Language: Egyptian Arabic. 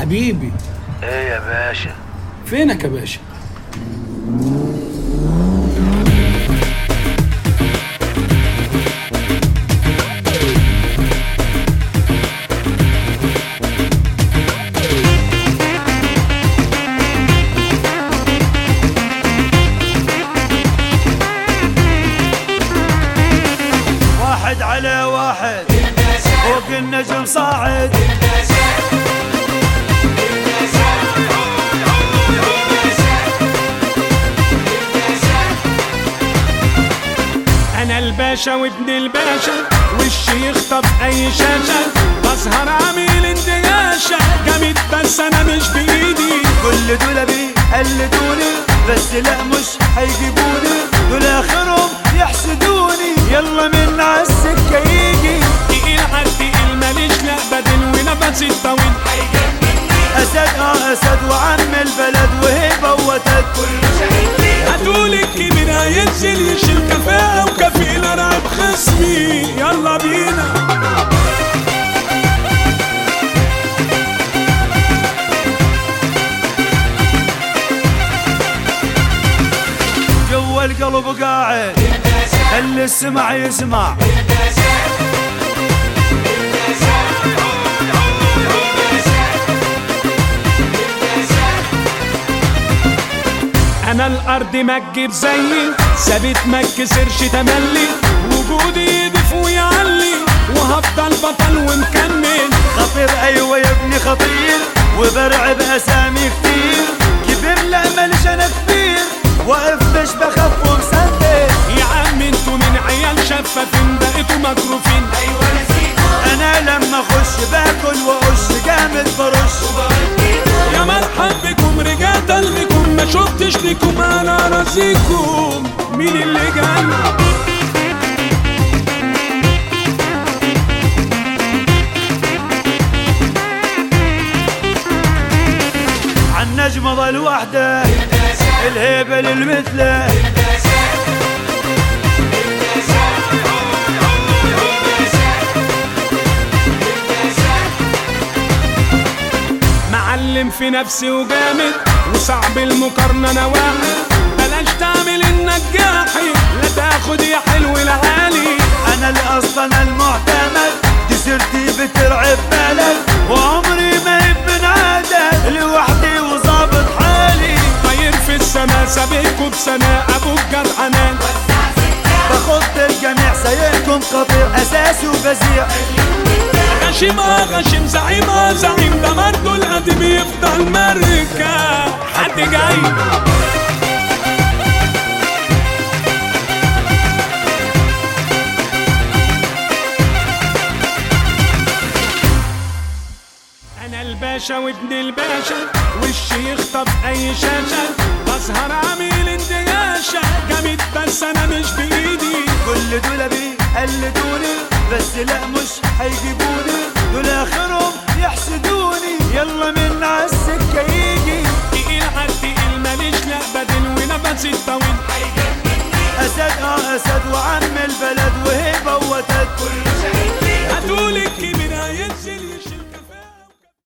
حبيبي ايه يا باشا فينك يا باشا واحد على واحد فوق النجم صاعد انا الباشا وابن الباشا والشيخ طب اي شاشة بسهر عامل اندياشة جامد بس انا مش بايدي كل دول بيقلدوني بس لا مش هيجيبوني دول اخرهم يحسدوني يلا من عالسكة يجي تقيل عالتقيل ماليش لا بدل ونفسي الطويل اسد اه اسد وعم البلد وهيبة وتد هتقول الكبير هينزل يشيل كفاءة وكفيل ارعب خصمي يلا بينا جوا القلب قاعد اللي السمع يسمع انا الارض ما تجيب زيي ثابت ما اتكسرش تملي وجودي يضيف ويعلي وهفضل بطل ومكمل خطير ايوه يا ابني خطير وبرعب اسامي كتير كبر لا مالش انا كبير واقف مش بخاف ومثبت يا عم انتوا من عيال شفافين بقيتوا مكروفين انا لما اخش باكل واقش جامد برش يا مرحب بكم رجعت قلبكم ما شفتش لكم انا راسيكم مين اللي جاي عالنجمة ظل وحده الهيبة للمثله معلم في نفسي وجامد وصعب المقارنة انا واحد بلاش تعمل انك جاحي لا تاخد يا حلو العالي انا الاصل انا المعتمد دي سيرتي بترعب بلد وعمري ما ابن عدد لوحدي وظابط حالي طاير في السما سابقكوا بسنة ابوك جدعنان بخط الجميع سايقكم خطير اساسي وبزيع غشيم اه غشيم زعيم اه زعيم ده برضه القديم يفضل مركة حد جاي انا الباشا وابن الباشا والشيخ طب اي شاشة بسهر عامل اندياشة جامد بس انا مش بايدي كل دول بيقلدوني بس لا مش هيجيبوني دول اخرهم يحسدوني يلا من عالسكة يجي تقيل عالتقيل ماليش لا بدل ونفسي الطويل اسد اه اسد وعم البلد وهيبة وتد